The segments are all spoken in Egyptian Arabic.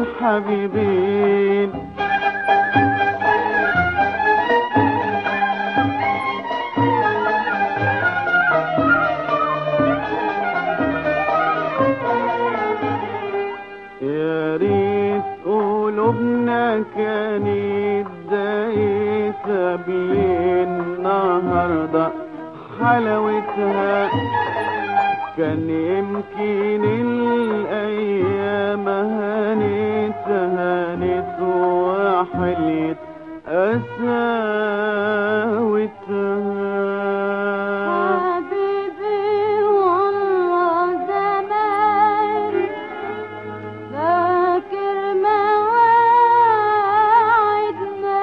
الحبيبين يا ريت قلوبنا كانت دايسة النهاردة حلاوتها كان يمكن الأيام هانت هانت وحليت أساوتها حبيبي والله زمان فاكر مواعيدنا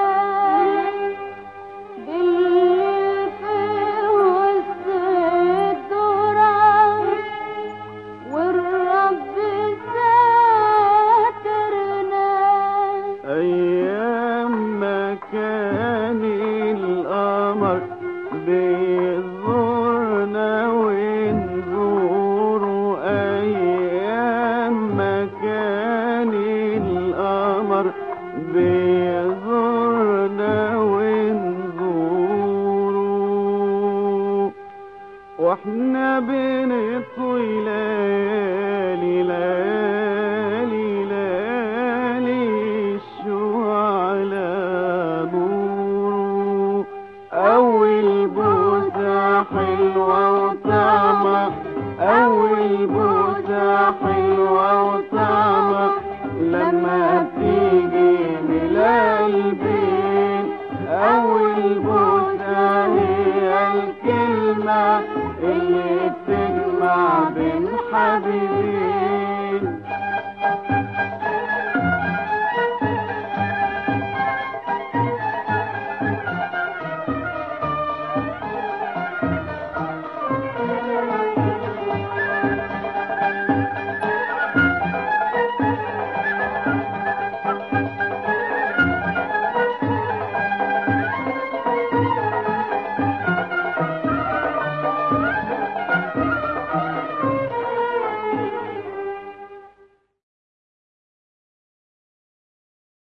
بالليل في وسط الدرة والرب ساترنا أيام ما كان القمر بيزورنا ونزور أيام ما كان القمر بيزورنا ونزور واحنا بنطوي ليالي